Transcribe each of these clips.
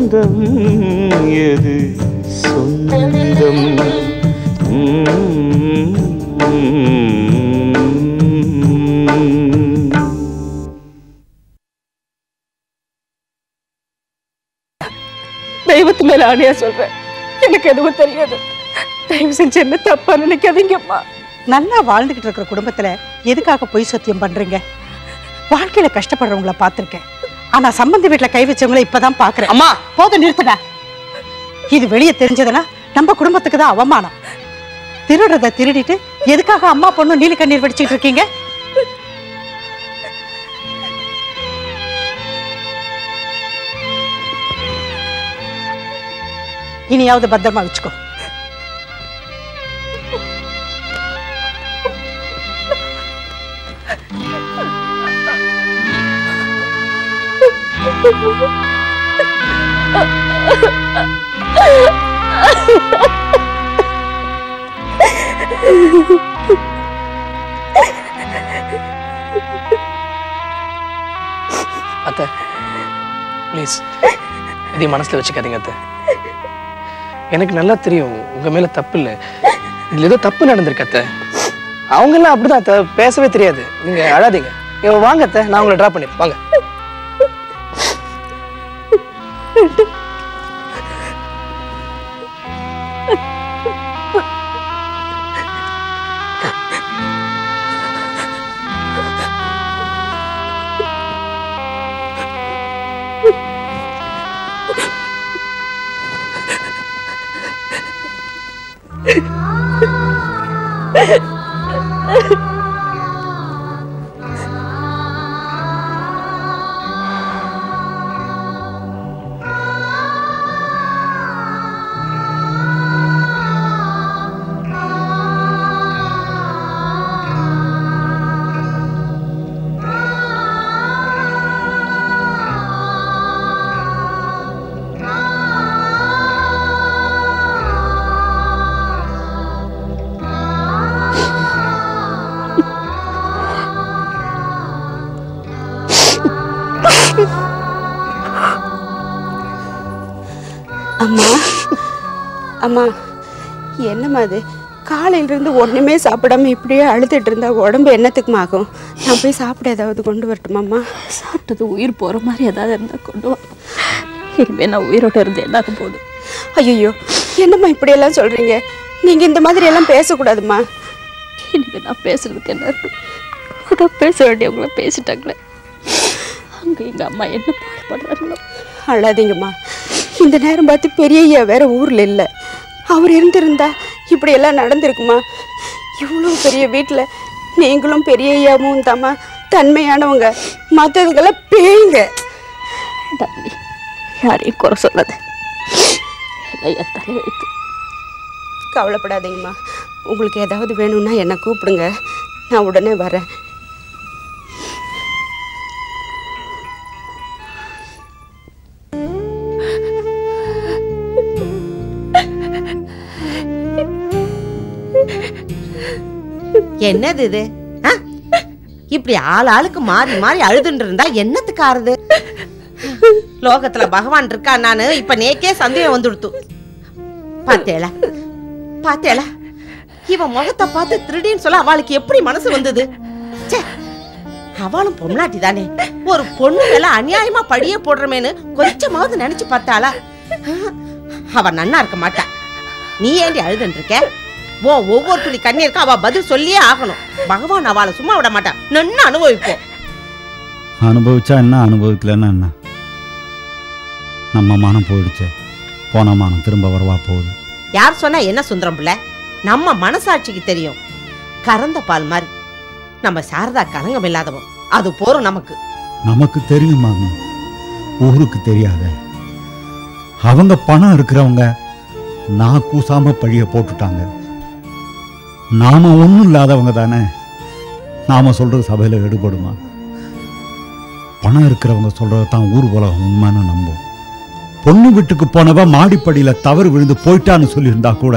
சொந்தம் எது சொந்தம் ம். தெய்வத்து மேல ஆணையா சொல்றேன் எனக்கு எதுவும் தெரியாது தயவு செஞ்சு என்ன தப்பா நினைக்காதீங்கம்மா நல்லா வாழ்ந்துகிட்டு இருக்கிற குடும்பத்துல எதுக்காக பொய் சத்தியம் பண்றீங்க வாழ்க்கையில கஷ்டப்படுறவங்கள பார்த்திருக்கேன் ஆனா சம்பந்தி வீட்டுல கை வச்சவங்கள இப்பதான் பாக்குறேன் அம்மா போதும் நிறுத்துடா இது வெளியே தெரிஞ்சதுன்னா நம்ம குடும்பத்துக்கு தான் அவமானம் திருடுறத திருடிட்டு எதுக்காக அம்மா பொண்ணு நீலி கண்ணீர் வடிச்சிட்டு இருக்கீங்க இனியாவது பத்திரமா வச்சுக்கோ அத்தை ப்ளீஸ் இதையும் மனசுல வச்சுக்காதீங்க அத்தை எனக்கு நல்லா தெரியும் உங்க மேல தப்பு இல்லை இதுல ஏதோ தப்பு நடந்திருக்கு அத்தை அவங்க எல்லாம் அப்படிதான் அத்தை பேசவே தெரியாது நீங்க அழாதீங்க இவ வாங்க அத்தை நான் உங்களை ட்ராப் பண்ணி வாங்க அம்மா அம்மா என்னம்மா அது காலையிலிருந்து ஒன்றுமே சாப்பிடாம இப்படியே அழுதுட்டு இருந்தா உடம்பு என்னத்துக்குமா ஆகும் நான் போய் சாப்பிட ஏதாவது கொண்டு வரட்டுமாம்மா சாப்பிட்டது உயிர் போகிற மாதிரி ஏதாவது இருந்தால் கொண்டு வா இனிமே நான் உயிரோட இருந்து என்னாக போகுது ஐயோ என்னம்மா இப்படியெல்லாம் சொல்றீங்க நீங்க இந்த மாதிரி எல்லாம் பேசக்கூடாதும்மா இனிமே நான் பேசுறதுக்கு என்ன இருக்கு அதான் பேச வேண்டியவங்கள பேசிட்டாங்களே அங்கே எங்கள் அம்மா என்ன பாடுபடுறாங்களோ அழாதீங்கம்மா இந்த நேரம் பார்த்து பெரிய ஐயா வேற ஊர்ல இல்லை அவர் இருந்திருந்தா இப்படி எல்லாம் நடந்திருக்குமா இவ்வளோ பெரிய வீட்டில் நீங்களும் பெரிய ஐயாவும் தாம்மா தன்மையானவங்க மற்றதுங்கெல்லாம் பேய்ங்க டாலி யாரையும் குறை சொல்லாத எல்லாம் என் தலையெழுத்து கவலைப்படாதீங்கம்மா உங்களுக்கு ஏதாவது வேணும்னா என்னை கூப்பிடுங்க நான் உடனே வரேன் என்னது இது ஆ? இப்படி ஆள் ஆளுக்கு மாறி மாறி அழுதுன்னு இருந்தா என்னத்துக்கு ஆறுது லோகத்துல பகவான் இருக்கா நானு இப்ப நேக்கே சந்தேகம் வந்துடுத்து பாத்தேளா பாத்தேளா இவன் முகத்தை பார்த்து திருடின்னு சொல்ல அவளுக்கு எப்படி மனசு வந்தது ச்சே, அவளும் பொம்னாட்டி தானே ஒரு பொண்ணு மேல அநியாயமா படிய போடுறமேன்னு கொஞ்சமாவது நினைச்சு பார்த்தாளா ஆ, அவ நன்னா இருக்க மாட்டா நீ ஏண்டி அழுதுன்னு இருக்க ஓ ஒவ்வொரு துளி கண்ணீருக்கு அவ பதில் சொல்லியே ஆகணும் பகவான் அவளை சும்மா விட மாட்டான் நன்னு அனுபவிப்போம் அனுபவிச்சா என்ன அனுபவிக்கலன்னா என்ன நம்ம மானம் போயிடுச்சே போன மானம் திரும்ப வரவா போகுது யார் சொன்னா என்ன சுந்தரம் பிள்ளை நம்ம மனசாட்சிக்கு தெரியும் கறந்த பால் மாதிரி நம்ம சாரதா கலங்கம் இல்லாதவன் அது போறோம் நமக்கு நமக்கு தெரியும் மாமி ஊருக்கு தெரியாத அவங்க பணம் இருக்கிறவங்க நான் கூசாம பழிய போட்டுட்டாங்க நாம ஒண்ணும் இல்லாதவங்க தானே நாம சொல்றது சபையில எடுபடுமா பணம் இருக்கிறவங்க சொல்றது தான் ஊர் உலகம் உண்மைன்னு நம்பும் பொண்ணு வீட்டுக்கு போனவ மாடிப்படியில தவறு விழுந்து போயிட்டான்னு சொல்லியிருந்தா கூட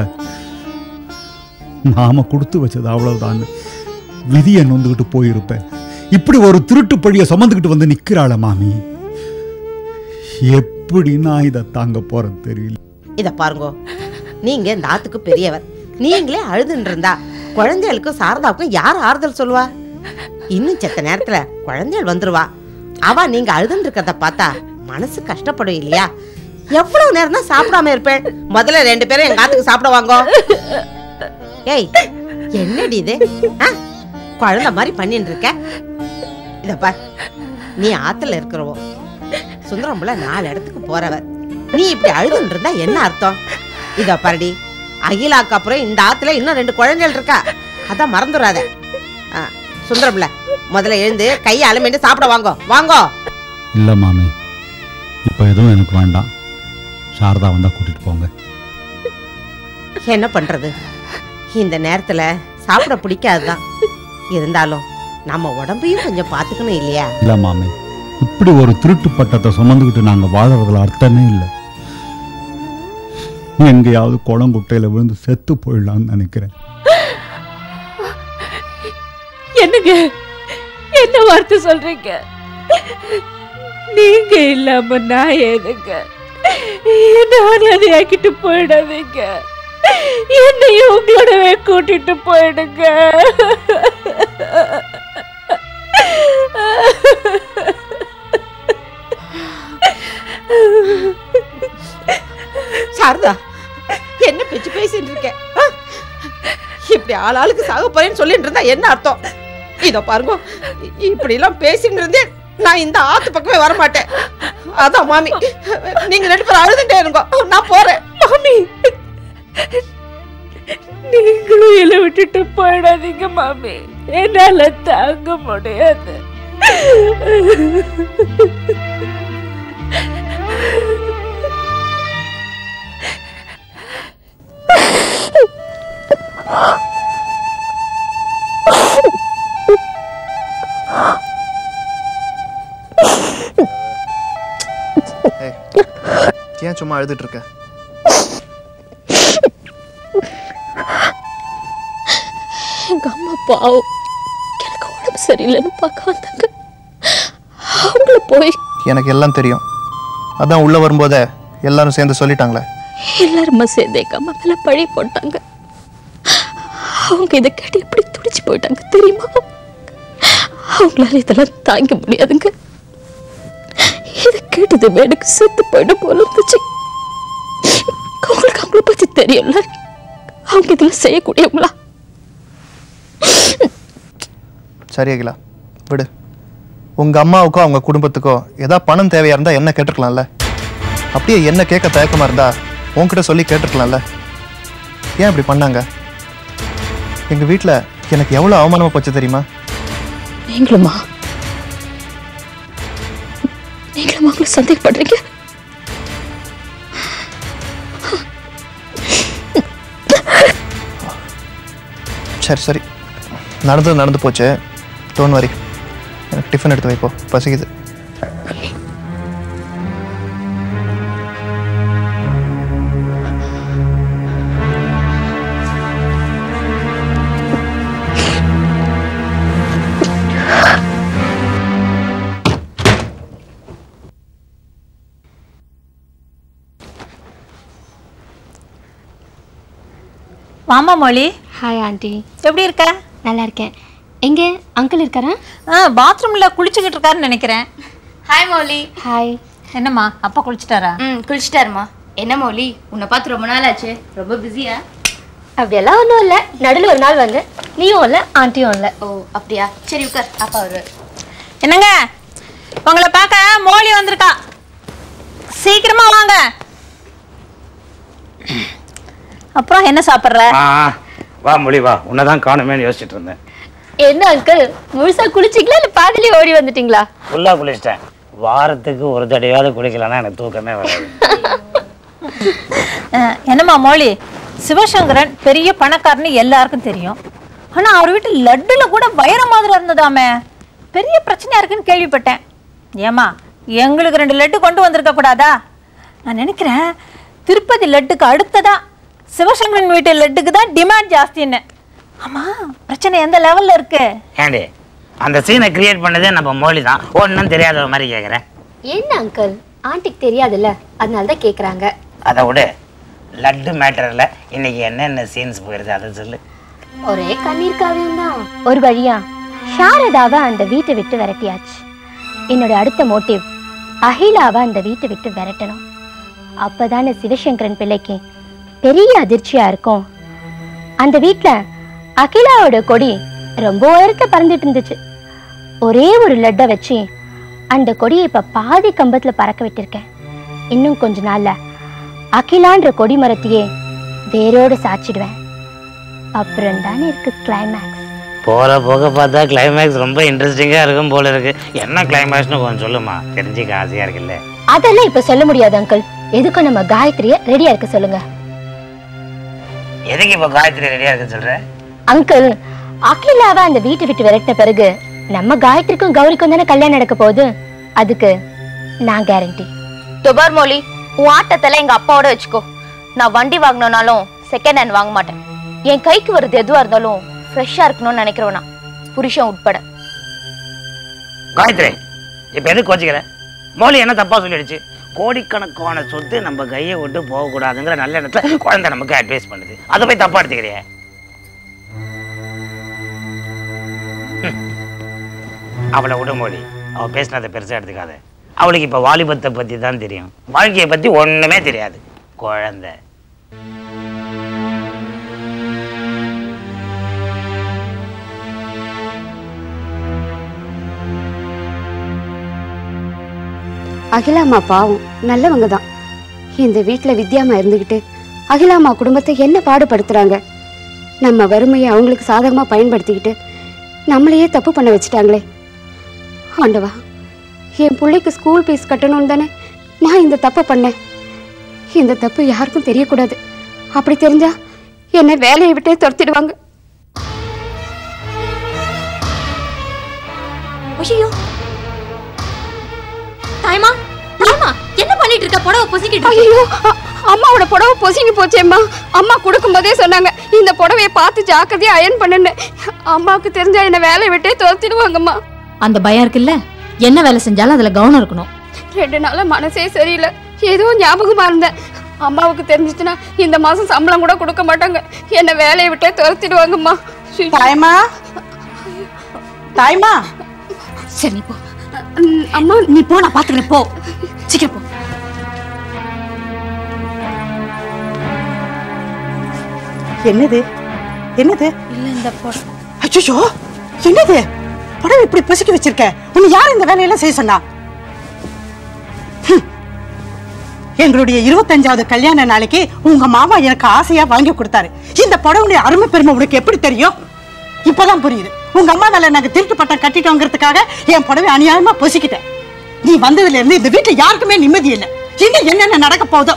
நாம கொடுத்து வச்சது அவ்வளவுதான் விதியை நொந்துகிட்டு போயிருப்பேன் இப்படி ஒரு திருட்டு பழிய சுமந்துக்கிட்டு வந்து நிக்கிறாள மாமி எப்படி நான் இதை தாங்க போறது தெரியல இத பாருங்க நீங்க இந்த ஆத்துக்கு பெரியவர் நீங்களே அழுதுன்னு இருந்தா குழந்தைகளுக்கும் சாரதாவுக்கும் யார் ஆறுதல் சொல்லுவா இன்னும் செத்த நேரத்துல குழந்தைகள் வந்துருவா அவ நீங்க அழுதுன்னு இருக்கிறத பார்த்தா மனசு கஷ்டப்படும் இல்லையா எவ்வளவு நேரம் தான் சாப்பிடாம இருப்பேன் முதல்ல ரெண்டு பேரும் எங்க ஆத்துக்கு சாப்பிட வாங்கோ ஏய் என்னடி இது ஆ? குழந்தை மாதிரி பண்ணிட்டு இருக்க இத பார் நீ ஆத்துல இருக்கிறவோ சுந்தரம்புல நாலு இடத்துக்கு போறவர் நீ இப்படி அழுதுன்னு இருந்தா என்ன அர்த்தம் இத பாருடி அகிலாக்கு அப்புறம் இந்த ஆத்துல இன்னும் ரெண்டு குழந்தைகள் இருக்கா அதான் மறந்துடாத ஆ, சுந்தரம்ல முதல்ல எழுந்து கையை அலமிட்டு சாப்பிட வாங்கோ வாங்கோ இல்லை மாமி இப்போ எதுவும் எனக்கு வேண்டாம் சாரதா வந்தால் கூட்டிட்டு போங்க என்ன பண்றது இந்த நேரத்துல சாப்பிட பிடிக்காதுதான் இருந்தாலும் நம்ம உடம்பையும் கொஞ்சம் பாத்துக்கணும் இல்லையா இல்லை மாமி இப்படி ஒரு திருட்டு பட்டத்தை சுமந்துக்கிட்டு நாங்கள் வாழறதுல அர்த்தமே இல்லை எங்கேயாவது குளங்குட்டையில் விழுந்து செத்து போயிடலாம்னு நினைக்கிறேன் என்னங்க என்ன வார்த்தை சொல்றீங்க நீங்க இல்லாம நான் ஏதுங்க நான் அதை ஆக்கிட்டு போயிடாதீங்க என்னையும் உங்களோடவே கூட்டிட்டு போயிடுங்க சாரதா என்ன பேச்சு பேசிட்டு இருக்க ஆ? இப்படி ஆளாளுக்கு சாக போறேன்னு சொல்லிட்டு இருந்தா என்ன அர்த்தம் இதோ பாருங்க இப்படி எல்லாம் பேசிட்டு இருந்தேன் நான் இந்த ஆத்து பக்கமே வர மாட்டேன் அதான் மாமி நீங்க ரெண்டு பேரும் அழுதுட்டே இருங்க நான் போறேன் மாமி நீங்களும் இல விட்டுட்டு போயிடாதீங்க மாமி என்னால தாங்க முடியாது ஏய் ஏன் சும்மா அழுதுட்டு இருக்க எங்க அம்மா பாவம் எனக்கு உடம்பு சரியில்லைன்னு பார்க்க வந்தாங்க அவங்கள போய் எனக்கு எல்லாம் தெரியும் அதான் உள்ள வரும்போதே எல்லாரும் சேர்ந்து சொல்லிட்டாங்களே எல்லாருமா சேர்ந்து எங்க அம்மா மேல பழி போட்டாங்க அவங்க இதை கேட்டு எப்படி துடிச்சு போயிட்டாங்க தெரியுமா அவங்களால இதெல்லாம் தாங்க முடியாதுங்க இதை கேட்டதுமே எனக்கு செத்து போயிட போல இருந்துச்சு உங்களுக்கு அவங்கள பத்தி தெரியும்ல அவங்க இதெல்லாம் செய்யக்கூடியவங்களா சரி அகிலா விடு உங்க அம்மாவுக்கோ அவங்க குடும்பத்துக்கோ ஏதாவது பணம் தேவையா இருந்தா என்ன கேட்டிருக்கலாம்ல அப்படியே என்ன கேட்க தயக்கமா இருந்தா உன்கிட்ட சொல்லி கேட்டிருக்கலாம்ல ஏன் இப்படி பண்ணாங்க எங்க வீட்ல எனக்கு எவ்வளவு அவமானமா போச்சு தெரியுமா நீங்களுமா நீங்களும் அவங்கள சந்தேகப்படுறீங்க சரி சரி நடந்தது நடந்து போச்சு டோன் வரி எனக்கு டிஃபன் எடுத்து வைப்போ பசிக்குது வாமா மொழி ஹாய் ஆண்டி எப்படி இருக்க நல்லா இருக்கேன் எங்க அங்கிள் இருக்காரா ஆ பாத்ரூம்ல குளிச்சுக்கிட்டு இருக்காருன்னு நினைக்கிறேன் ஹாய் மௌலி ஹாய் என்னம்மா அப்பா குளிச்சிட்டாரா ம் குளிச்சிட்டாருமா என்ன மௌலி உன்னை பார்த்து ரொம்ப நாள் ஆச்சு ரொம்ப பிஸியா அப்படியெல்லாம் ஒன்றும் இல்லை நடுவில் ஒரு நாள் வந்து நீயும் இல்லை ஆண்டியும் இல்லை ஓ அப்படியா சரி உட்கார் அப்பா வருவார் என்னங்க உங்களை பார்க்க மோலி வந்திருக்கா சீக்கிரமா வாங்க அப்புறம் என்ன சாப்பிட்ற ஆ வா மொழி வா உன்னை தான் காணுமேன்னு யோசிச்சுட்டு இருந்தேன் என்ன அங்கிள் முழுசா குளிச்சிங்களா இல்லை பாதிலே ஓடி வந்துட்டீங்களா ஃபுல்லாக குளிச்சிட்டேன் வாரத்துக்கு ஒரு தடையாவது குளிக்கலன்னா எனக்கு தூக்கமே வராது அஹ், என்னம்மா மோலி சிவசங்கரன் பெரிய பணக்காரன்னு எல்லாருக்கும் தெரியும் ஆனா அவர் வீட்டு லட்டுல கூட வைர மாதிரி இருந்ததாமே பெரிய பிரச்சனையா இருக்குன்னு கேள்விப்பட்டேன் ஏமா எங்களுக்கு ரெண்டு லட்டு கொண்டு வந்திருக்க கூடாதா நான் நினைக்கிறேன் திருப்பதி லட்டுக்கு அடுத்ததா சிவசங்கரன் வீட்டு லட்டுக்கு தான் டிமாண்ட் ஜாஸ்தின்னு ஆமா பிரச்சனை எந்த லெவல்ல இருக்கு ஏண்டி அந்த சீனை கிரியேட் பண்ணதே நம்ம மோலி தான் ஒன்றும் தெரியாத மாதிரி கேட்குறேன் என்ன அங்கிள் ஆண்டிக்கு தெரியாதுல்ல அதனால தான் கேக்குறாங்க அதை விட லட்டு மேட்டரில் இன்னைக்கு என்னென்ன சீன்ஸ் போயிருக்கு அதை சொல்லு ஒரே கண்ணீர் காவியம் தான் ஒரு வழியா சாரதாவை அந்த வீட்டை விட்டு விரட்டியாச்சு என்னோட அடுத்த மோட்டிவ் அகிலாவை அந்த வீட்டை விட்டு விரட்டணும் அப்பதானே சிவசங்கரன் பிள்ளைக்கு பெரிய அதிர்ச்சியா இருக்கும் அந்த வீட்ல அகிலாவோட கொடி ரொம்ப உயரத்துல பறந்துட்டு இருந்துச்சு ஒரே ஒரு லட்டை வச்சு அந்த கொடியை இப்ப பாதி கம்பத்துல பறக்க விட்டிருக்கேன் இன்னும் கொஞ்ச நாள்ல அகிலான்ற கொடி மரத்தையே வேரோட சாச்சிடுவேன் அப்புறம் தானே இருக்கு கிளைமேக்ஸ் போகிற போக பார்த்தா கிளைமேக்ஸ் ரொம்ப இன்ட்ரெஸ்டிங்காக இருக்கும் போல இருக்கு என்ன கிளைமேக்ஸ்னு கொஞ்சம் சொல்லுமா தெரிஞ்சுக்க ஆசையாக இருக்குல்ல அதெல்லாம் இப்ப சொல்ல முடியாது அங்கிள் எதுக்கும் நம்ம காயத்ரிய ரெடியா இருக்க சொல்லுங்க எதுக்கு இப்போ காயத்ரி ரெடியாக இருக்குன்னு சொல்கிற அங்கிள் அகிலாவை அந்த வீட்டை விட்டு விரட்டின பிறகு நம்ம காயத்ரிக்கும் கௌரிக்கும் தானே கல்யாணம் நடக்க போகுது அதுக்கு நான் கேரண்டி துபார் மொழி உன் ஆட்டத்தெல்லாம் எங்க அப்பாவோட வச்சுக்கோ நான் வண்டி வாங்கினாலும் செகண்ட் ஹேண்ட் வாங்க மாட்டேன் என் கைக்கு வருது எதுவா இருந்தாலும் ஃப்ரெஷ்ஷா இருக்கணும்னு நினைக்கிறவனா புருஷன் உட்பட காயத்ரி இப்போ எதுக்கு கோச்சிக்கிற மோலி என்ன தப்பாக சொல்லிடுச்சு கோடிக்கணக்கான சொத்து நம்ம கையை விட்டு போகக்கூடாதுங்கிற நல்ல எண்ணத்துல குழந்தை நமக்கு அட்வைஸ் பண்ணுது அதை போய் தப்பா எடுத்துக்கிறியே ஹம். அவளை விட மோலி அவ பேசினதை பெருசா எடுத்துக்காத அவளுக்கு இப்ப வாலிபத்தை பத்தி தான் தெரியும் வாழ்க்கையை பத்தி ஒண்ணுமே தெரியாது குழந்தை அகிலாம்மா பாவம் நல்லவங்க தான் இந்த வீட்டில் வித்யாமா இருந்துக்கிட்டு அகிலாம்மா குடும்பத்தை என்ன பாடுபடுத்துறாங்க நம்ம வறுமையை அவங்களுக்கு சாதகமாக பயன்படுத்திக்கிட்டு நம்மளையே தப்பு பண்ண வச்சுட்டாங்களே ஆண்டவா என் பிள்ளைக்கு ஸ்கூல் ஃபீஸ் கட்டணும்னு தானே நான் இந்த தப்பை பண்ணேன் இந்த தப்பு யாருக்கும் தெரியக்கூடாது அப்படி தெரிஞ்சா என்னை வேலையை விட்டே துரத்திடுவாங்க ஐயோ தாய்மா தாய்மா என்ன பண்ணிட்டு இருக்க புடவை பொசிக்கிட்டு ஐயோ அ- அம்மாவோட புடவை பொசுங்கி போச்சேம்மா அம்மா கொடுக்கும்போதே சொன்னாங்க இந்த புடவையை பார்த்து ஜாக்கிரதையா அயன் பண்ணுன்னு அம்மாவுக்கு தெரிஞ்சா என்ன வேலையை விட்டே துரத்திடுவாங்கம்மா அந்த பயம் இருக்குல்ல என்ன வேலை செஞ்சாலும் அதுல கவனம் இருக்கணும் ரெண்டு நாளா மனசே சரியில்லை ஏதோ ஞாபகமா இருந்தேன் அம்மாவுக்கு தெரிஞ்சிச்சுன்னா இந்த மாசம் சம்பளம் கூட கொடுக்க மாட்டாங்க என்ன வேலையை விட்டே துரத்திடுவாங்கம்மா தாய்மா தாய்மா சரி நீ போ அம்மா நீ போ நான் பாத்துக்கிறேன் போ சீக்கிரம் போ என்னது என்னது இல்ல இந்த புடவை அச்சோ என்னது புடவை இப்படி பொசுக்கி வச்சிருக்க உன்னை யார் இந்த வேலையெல்லாம் செய்ய சொன்னா ஹம். எங்களுடைய இருபத்தஞ்சாவது கல்யாண நாளைக்கு உங்க மாமா எனக்கு ஆசையா வாங்கி கொடுத்தாரு இந்த புடவுடைய அருமை பெருமை உனக்கு எப்படி தெரியும் இப்பதான் புரியுது உங்க அம்மா மேல நாங்க திருட்டு பட்டம் கட்டிட்டோங்கிறதுக்காக என் புடவை அநியாயமா பொசுக்கிட்டேன் நீ வந்ததுல இருந்து இந்த வீட்டுல யாருக்குமே நிம்மதி இல்லை இன்னும் என்னென்ன நடக்க போதோ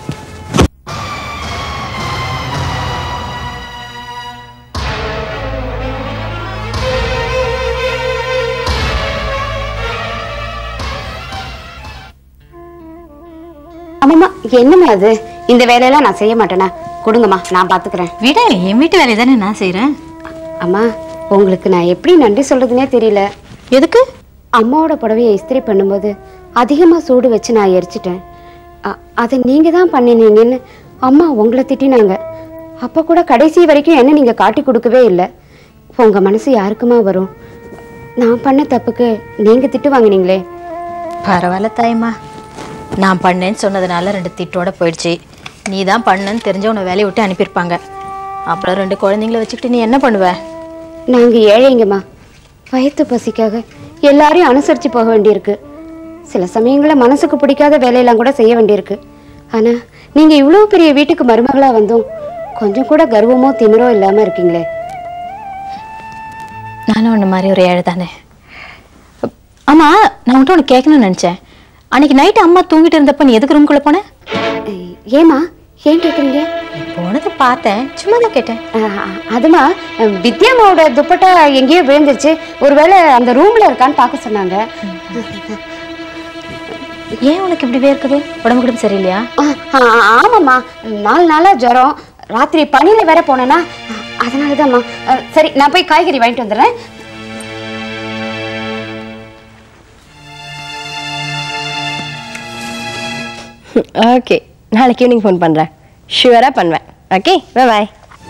ஆமாம்மா என்னம்மா அது இந்த வேலையெல்லாம் நான் செய்ய மாட்டேனா கொடுங்கம்மா நான் பாத்துக்கிறேன் விட என் வீட்டு வேலையை தானே நான் செய்யறேன் அம்மா உங்களுக்கு நான் எப்படி நன்றி சொல்றதுனே தெரியல எதுக்கு அம்மாவோட புடவையை இஸ்திரி பண்ணும்போது அதிகமாக சூடு வச்சு நான் எரிச்சிட்டேன் அ- அதை நீங்கள் தான் பண்ணினீங்கன்னு அம்மா உங்களை திட்டினாங்க அப்போ கூட கடைசி வரைக்கும் என்ன நீங்கள் காட்டி கொடுக்கவே இல்லை உங்கள் மனசு யாருக்குமா வரும் நான் பண்ண தப்புக்கு நீங்கள் திட்டு வாங்கினீங்களே பரவாயில்ல தாயம்மா நான் பண்ணேன்னு சொன்னதுனால ரெண்டு திட்டோட போயிடுச்சு நீ தான் பண்ணேன்னு தெரிஞ்ச உன்னை வேலையை விட்டு அனுப்பியிருப்பாங்க அப்புறம் ரெண்டு குழந்தைங்கள வச்சுக்கிட்டு நீ என்ன பண்ணுவ நாங்கள் ஏழைங்கம்மா வயிற்று பசிக்காக எல்லாரையும் அனுசரித்து போக வேண்டியிருக்கு சில சமயங்களில் மனசுக்கு பிடிக்காத வேலையெல்லாம் கூட செய்ய வேண்டியிருக்கு ஆனால் நீங்கள் இவ்வளோ பெரிய வீட்டுக்கு மருமகளாக வந்தும் கொஞ்சம் கூட கர்வமோ திமிரோ இல்லாமல் இருக்கீங்களே நானும் உன்ன மாதிரி ஒரு ஏழை தானே ஆமா நான் உன்கிட்ட ஒன்று கேட்கணும்னு நினைச்சேன் அன்னைக்கு நைட்டு அம்மா தூங்கிட்டு இருந்தப்ப நீ எதுக்கு ரூம்குள்ள போன ஏமா ஏன் கேட்குறீங்க போனதை பார்த்தேன் சும்மா தான் கேட்டேன் அதுமா வித்யாமாவோட துப்பட்டா எங்கேயோ விழுந்துருச்சு ஒருவேளை அந்த ரூம்ல இருக்கான்னு பார்க்க சொன்னாங்க ஏன் உனக்கு இப்படி வேர்க்குது உடம்பு கூட சரியில்லையா ஆ, ஆ, ஆமாம்மா நாலு நாளா ஜுரம் ராத்திரி பனியில வேற போனேன்னா அதனால தான்மா சரி நான் போய் காய்கறி வாங்கிட்டு வந்துடுறேன் ஓகே நாளைக்கு ஈவினிங் ஃபோன் பண்ணுறேன் ஷுவராக பண்ணுவேன் ஓகே பாய்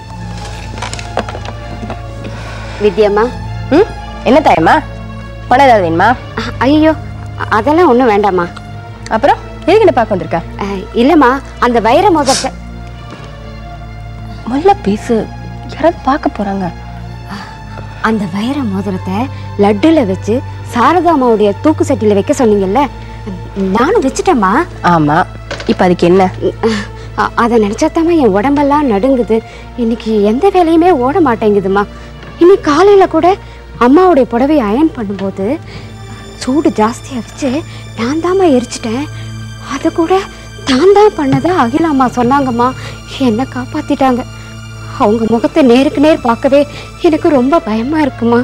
வித்யாம்மா ம் என்ன தாயம்மா பணம் ஏதாவது வேணுமா ஐயோ அதெல்லாம் ஒன்றும் வேண்டாம்மா அப்புறம் எதுக்கு என்ன பார்க்க வந்திருக்கா இல்லைம்மா அந்த வைர மோதிரத்தை முதல்ல பேசு யாராவது பார்க்க போகிறாங்க அந்த வைர மோதிரத்தை லட்டுல வச்சு சாரதாமாவுடைய தூக்கு சட்டியில வைக்க சொன்னீங்கல்ல நானும் வச்சுட்டேம்மா ஆமாம் இப்போ அதுக்கு என்ன அ- அதை நினைச்சாத்தாம்மா என் உடம்பெல்லாம் நடுங்குது இன்னைக்கு எந்த வேலையுமே ஓட மாட்டேங்குதுமா இன்னைக்கு காலையில கூட அம்மாவுடைய புடவை அயன் பண்ணும்போது சூடு ஜாஸ்தியா வச்சு நான் தாம்மா எரிச்சிட்டேன் அது கூட தான் தான் பண்ணதை அகில அம்மா சொன்னாங்கம்மா என்னை காப்பாத்திட்டாங்க அவங்க முகத்தை நேருக்கு நேர் பார்க்கவே எனக்கு ரொம்ப பயமா இருக்குமா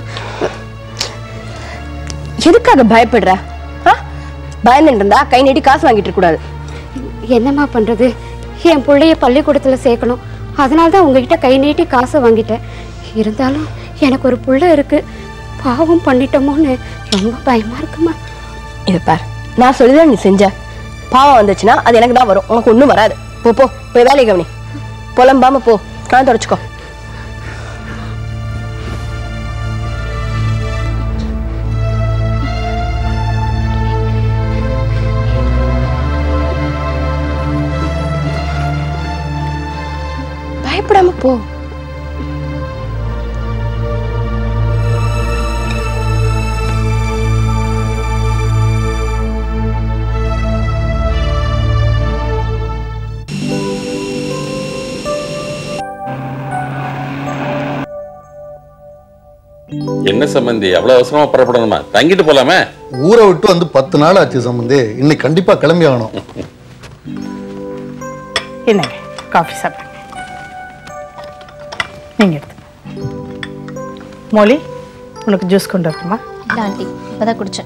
எதுக்காக பயப்படுற ஆ பயந்துட்டு இருந்தா கை நீட்டி காசு வாங்கிட்டு இருக்க கூடாது என்னம்மா பண்றது என் பிள்ளைய பள்ளிக்கூடத்துல சேர்க்கணும் அதனால தான் உங்ககிட்ட கை நீட்டி காசை வாங்கிட்டேன் இருந்தாலும் எனக்கு ஒரு புள்ள இருக்கு பாவம் பண்ணிட்டோமோன்னு ரொம்ப பயமா இருக்குமா இதை பார் நான் சொல்லிதான் நீ செஞ்ச பாவம் வந்துச்சுன்னா அது எனக்கு தான் வரும் உனக்கு ஒன்றும் வராது போ போ போய் வேலையை கவனி புலம்பாம போ கண் தொடச்சிக்கோ பயப்படாம போ என்ன சம்பந்தி அவ்வளவு அவசரமா புறப்படணுமா தங்கிட்டு போலாமே ஊரை விட்டு வந்து பத்து நாள் ஆச்சு சம்பந்தி இன்னைக்கு கண்டிப்பா கிளம்பி ஆகணும் என்னங்க காஃபி சாப்பிடுங்க நீங்க எடுத்து மோலி உனக்கு ஜூஸ் கொண்டு வரட்டுமா இல்லை ஆண்டி இப்போதான் குடித்தேன்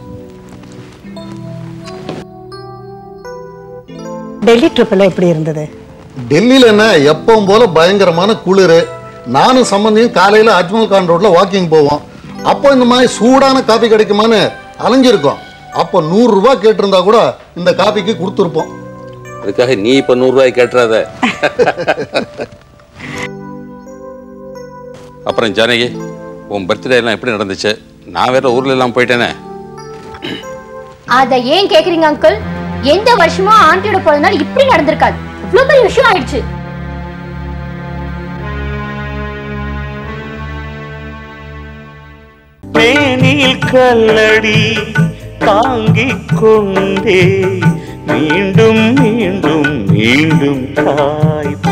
டெல்லி ட்ரிப் எல்லாம் எப்படி இருந்தது டெல்லியில என்ன எப்பவும் போல பயங்கரமான குளிர் நானும் சம்பந்தியும் காலையில அஜ்மல் கான் ரோட்ல வாக்கிங் போவோம் அப்போ இந்த மாதிரி சூடான காபி கிடைக்குமான்னு அலைஞ்சிருக்கோம் அப்போ நூறு ரூபாய் கேட்டிருந்தா கூட இந்த காபிக்கு கொடுத்துருப்போம் அதுக்காக நீ இப்ப நூறு ரூபாய் கேட்டுறாத அப்புறம் ஜானகி உன் பர்த்டே எல்லாம் எப்படி நடந்துச்சு நான் வேற ஊர்ல எல்லாம் போயிட்டேனே அதை ஏன் கேக்குறீங்க அங்கிள் எந்த வருஷமும் ஆண்டியோட பிறந்தநாள் இப்படி நடந்திருக்காது இவ்வளவு பெரிய விஷயம் ஆயிடுச்சு மேனில் கல்லடி தாங்கிக் கொண்டே மீண்டும் மீண்டும் மீண்டும் தாய்